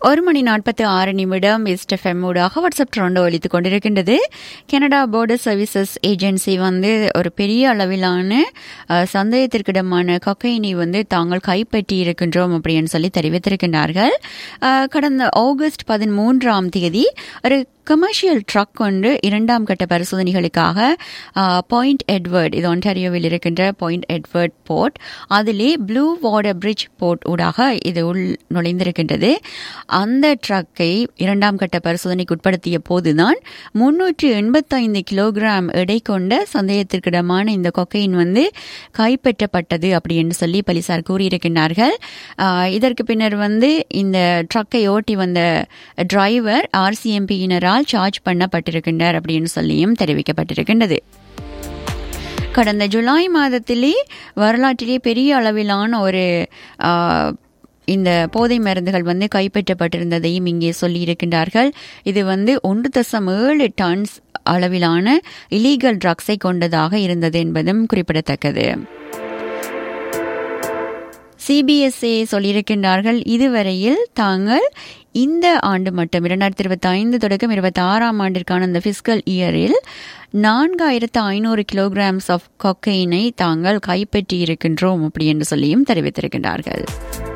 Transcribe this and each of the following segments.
ஒரு மணி நாற்பத்தி ஆறு நிமிடம் எஸ்டெஃப்எம் ஊடாக வாட்ஸ்அப் ட்ரெண்ட் ஒழித்துக் கொண்டிருக்கின்றது கனடா போர்டர் சர்வீசஸ் ஏஜென்சி வந்து ஒரு பெரிய அளவிலான அஹ், சந்தேகத்திற்கிடமான கொக்கைனை வந்து தாங்கள் கைப்பற்றி இருக்கின்றோம் அப்படின்னு சொல்லி தெரிவித்திருக்கின்றார்கள் அஹ், கடந்த ஆகஸ்ட் பதிமூன்றாம் தேதி ஒரு கமர்ஷியல் ட்ரக் ஒன்று இரண்டாம் கட்ட பரிசோதனைகளுக்காக பாயிண்ட் எட்வர்ட் இது ஒன்டாரியோவில் இருக்கின்ற பாயிண்ட் எட்வர்ட் போர்ட் அதிலே ப்ளூ வாட்டர் பிரிட்ஜ் போர்ட் ஊடாக இது உள் நுழைந்திருக்கின்றது அந்த ட்ரக்கை இரண்டாம் கட்ட பரிசோதனைக்கு உட்படுத்திய போதுதான் முன்னூற்று எண்பத்தைந்து கிலோகிராம் எடை கொண்ட சந்தேகத்திற்கிடமான இந்த கொக்கைன் வந்து கைப்பற்றப்பட்டது அப்படின்னு சொல்லி போலீசார் கூறியிருக்கின்றார்கள் ஆஹ், இதற்கு பின்னர் வந்து இந்த ட்ரக்கை ஓட்டி வந்த டிரைவர் ஆர்சிஎம்பியினரால் சார்ஜ் பண்ணப்பட்டிருக்கின்றார் அப்படின்னு சொல்லியும் தெரிவிக்கப்பட்டிருக்கின்றது கடந்த ஜூலை மாதத்திலே வரலாற்றிலே பெரிய அளவிலான ஒரு ஆ, இந்த போதை மருந்துகள் வந்து கைப்பற்றப்பட்டிருந்ததையும் இங்கே சொல்லியிருக்கின்றார்கள் இது வந்து ஒன்று தசம் ஏழு டன்ஸ் அளவிலான இலீகல் ட்ரக்ஸை கொண்டதாக இருந்தது என்பதும் குறிப்பிடத்தக்கது சிபிஎஸ்ஏ சொல்லியிருக்கின்றார்கள் இதுவரையில் தாங்கள் இந்த ஆண்டு மட்டும் இரண்டாயிரத்தி இருபத்தி ஐந்து தொடக்கம் இருபத்தி ஆறாம் ஆண்டிற்கான அந்த பிஸ்கல் இயரில் நான்காயிரத்து ஐநூறு கிலோகிராம்ஸ் ஆஃப் கொக்கைனை தாங்கள் கைப்பற்றி இருக்கின்றோம் அப்படி என்று சொல்லியும் தெரிவித்திருக்கின்றார்கள்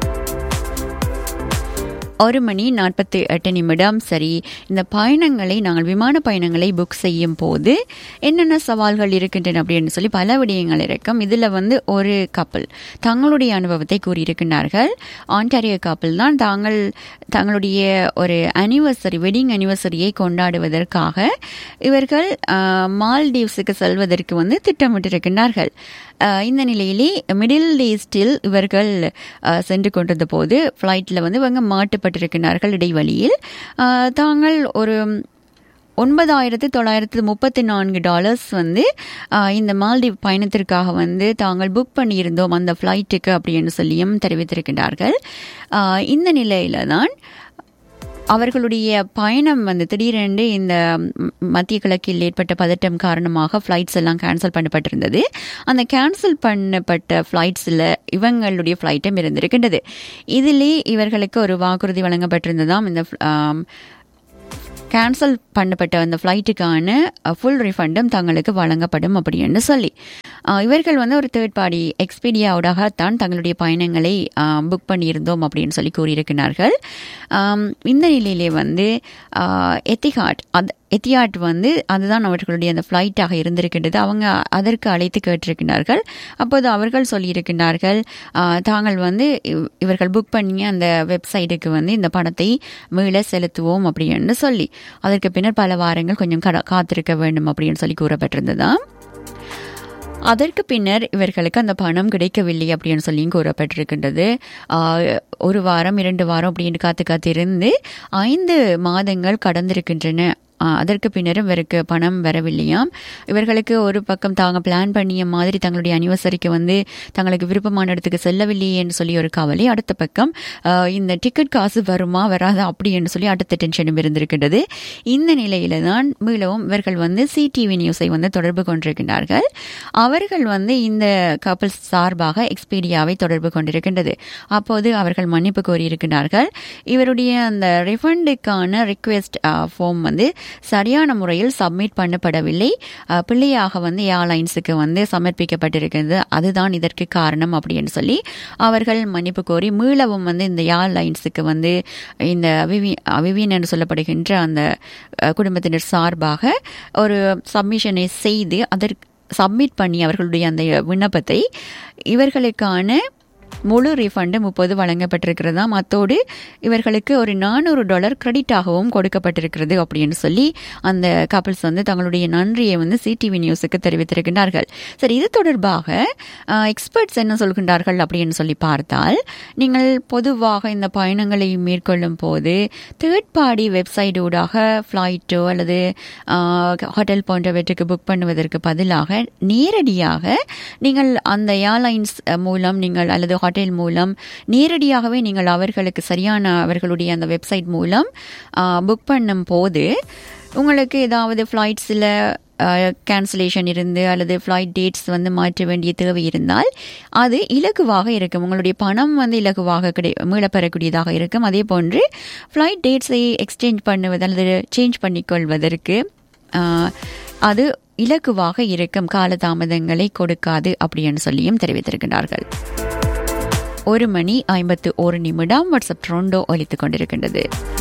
ஒரு மணி நாற்பத்தி எட்டு நிமிடம் சரி இந்த பயணங்களை நாங்கள் விமான பயணங்களை புக் செய்யும் போது என்னென்ன சவால்கள் இருக்கின்றன அப்படின்னு சொல்லி பல விடயங்கள் இருக்கும் இதில் வந்து ஒரு கப்பல் தங்களுடைய அனுபவத்தை கூறியிருக்கின்றார்கள் ஆண்டாரியோ கப்பல் தான் தாங்கள் தங்களுடைய ஒரு அனிவர்சரி வெட்டிங் அனிவர்சரியை கொண்டாடுவதற்காக இவர்கள் ஆஹ், மால்டீவ்ஸுக்கு செல்வதற்கு வந்து திட்டமிட்டிருக்கின்றார்கள் ஆஹ், இந்த நிலையிலே மிடில் ஈஸ்டில் இவர்கள் ஆஹ், சென்று கொண்டிருந்த போது ஃப்ளைட்டில் வந்து இவங்க மாட்டுப்பட்டிருக்கிறார்கள் இடைவெளியில் ஆஹ், தாங்கள் ஒரு ஒன்பதாயிரத்து தொள்ளாயிரத்து முப்பத்தி நான்கு டாலர்ஸ் வந்து ஆஹ், இந்த மால்டீவ் பயணத்திற்காக வந்து தாங்கள் புக் பண்ணியிருந்தோம் அந்த ஃப்ளைட்டுக்கு அப்படின்னு சொல்லியும் தெரிவித்திருக்கின்றார்கள் ஆஹ், இந்த நிலையில தான் அவர்களுடைய பயணம் வந்து திடீரென்று இந்த ம், மத்திய கிழக்கில் ஏற்பட்ட பதட்டம் காரணமாக ஃப்ளைட்ஸ் எல்லாம் கேன்சல் பண்ணப்பட்டிருந்தது அந்த கேன்சல் பண்ணப்பட்ட ஃப்ளைட்ஸில் இவங்களுடைய ஃப்ளைட்டும் இருந்திருக்கின்றது இதிலே இவர்களுக்கு ஒரு வாக்குறுதி வழங்கப்பட்டிருந்ததாம் இந்த ஆம், கேன்சல் பண்ணப்பட்ட அந்த ஃப்ளைட்டுக்கான ஃபுல் ரிஃபண்டும் தங்களுக்கு வழங்கப்படும் அப்படின்னு சொல்லி அஹ், இவர்கள் வந்து ஒரு தேர்ட் பார்ட்டி எக்ஸ்பீடியாவோடாகத்தான் தங்களுடைய பயணங்களை புக் பண்ணியிருந்தோம் அப்படின்னு சொல்லி கூறியிருக்கிறார்கள் ஆம், இந்த நிலையிலே வந்து எத்திஹாட் அது எத்தியாட் வந்து அதுதான் அவர்களுடைய அந்த ஃப்ளைட்டாக இருந்திருக்கின்றது அவங்க அதற்கு அழைத்து கேட்டிருக்கிறார்கள் அப்போது அவர்கள் சொல்லியிருக்கிறார்கள் ஆஹ், தாங்கள் வந்து இவ்- இவர்கள் புக் பண்ணி அந்த வெப்சைட்டுக்கு வந்து இந்த பணத்தை மீள செலுத்துவோம் அப்படின்னு சொல்லி அதற்கு பின்னர் பல வாரங்கள் கொஞ்சம் கட- காத்திருக்க வேண்டும் அப்படின்னு சொல்லி கூறப்பட்டிருந்ததாம் அதற்கு பின்னர் இவர்களுக்கு அந்த பணம் கிடைக்கவில்லை அப்படின்னு சொல்லியும் கூறப்பட்டிருக்கின்றது ஆஹ், ஒரு வாரம் இரண்டு வாரம் அப்படின்னு காத்து காத்திருந்து ஐந்து மாதங்கள் கடந்திருக்கின்றன ஆஹ், அதற்கு பின்னரும் இவருக்கு பணம் வரவில்லையாம் இவர்களுக்கு ஒரு பக்கம் தாங்க பிளான் பண்ணிய மாதிரி தங்களுடைய அனிவர்சரிக்கு வந்து தங்களுக்கு விருப்பமான இடத்துக்கு செல்லவில்லையே என்று சொல்லி ஒரு கவலை அடுத்த பக்கம் ஆஹ், இந்த டிக்கெட் காசு வருமா வராதா அப்படி என்று சொல்லி அடுத்த டென்ஷனும் இருந்திருக்கின்றது இந்த நிலையில தான் மீளவும் இவர்கள் வந்து சிடிவி நியூஸை வந்து தொடர்பு கொண்டிருக்கின்றார்கள் அவர்கள் வந்து இந்த கப்பல் சார்பாக எக்ஸ்பீடியாவை தொடர்பு கொண்டிருக்கின்றது அப்போது அவர்கள் மன்னிப்பு கோரியிருக்கிறார்கள் இவருடைய அந்த ரிஃபண்டுக்கான ரிக்வெஸ்ட் ஃபார்ம் வந்து சரியான முறையில் சப்மிட் பண்ணப்படவில்லை அஹ், பிள்ளையாக வந்து ஏர்லைன்ஸுக்கு வந்து சமர்ப்பிக்கப்பட்டிருக்கிறது அதுதான் இதற்கு காரணம் அப்படின்னு சொல்லி அவர்கள் மன்னிப்பு கோரி மீளவும் வந்து இந்த ஏர்லைன்ஸுக்கு வந்து இந்த விவி விவின் என்று சொல்லப்படுகின்ற அந்த அஹ், குடும்பத்தினர் சார்பாக ஒரு சப்மிஷனை செய்து அதற்கு சப்மிட் பண்ணி அவர்களுடைய அந்த விண்ணப்பத்தை இவர்களுக்கான முழு ரீஃபண்டு முப்பது வழங்கப்பட்டிருக்கிறதாம் அத்தோடு இவர்களுக்கு ஒரு நானூறு டாலர் கிரெடிட்டாகவும் கொடுக்கப்பட்டிருக்கிறது அப்படின்னு சொல்லி அந்த கப்பல்ஸ் வந்து தங்களுடைய நன்றியை வந்து சிடிவி நியூஸுக்கு தெரிவித்திருக்கின்றார்கள் சரி இது தொடர்பாக எக்ஸ்பர்ட்ஸ் என்ன சொல்கின்றார்கள் அப்படின்னு சொல்லி பார்த்தால் நீங்கள் பொதுவாக இந்த பயணங்களை மேற்கொள்ளும் போது தேர்ட் பார்ட்டி வெப்சைட் ஊடாக ஃப்ளைட்டோ அல்லது ஹோட்டல் போன்றவற்றுக்கு புக் பண்ணுவதற்கு பதிலாக நேரடியாக நீங்கள் அந்த ஏர்லைன்ஸ் மூலம் நீங்கள் அல்லது ஹோட்டல் மூலம் நேரடியாகவே நீங்கள் அவர்களுக்கு சரியான அவர்களுடைய அந்த வெப்சைட் மூலம் புக் பண்ணும் போது உங்களுக்கு ஏதாவது ஃப்ளைட்ஸில் கேன்சலேஷன் இருந்து அல்லது ஃப்ளைட் டேட்ஸ் வந்து மாற்ற வேண்டிய தேவை இருந்தால் அது இலகுவாக இருக்கும் உங்களுடைய பணம் வந்து இலகுவாக கிடை மீளப்பெறக்கூடியதாக இருக்கும் அதே போன்று ஃப்ளைட் டேட்ஸை எக்ஸ்சேஞ்ச் பண்ணுவது அல்லது சேஞ்ச் பண்ணிக்கொள்வதற்கு ஆஹ், அது இலகுவாக இருக்கும் காலதாமதங்களை கொடுக்காது அப்படின்னு சொல்லியும் தெரிவித்திருக்கிறார்கள் ஒரு மணி ஐம்பத்து ஒரு நிமிடம் வாட்ஸ்அப் ட்ரோண்டோ ஒலித்துக் கொண்டிருக்கின்றது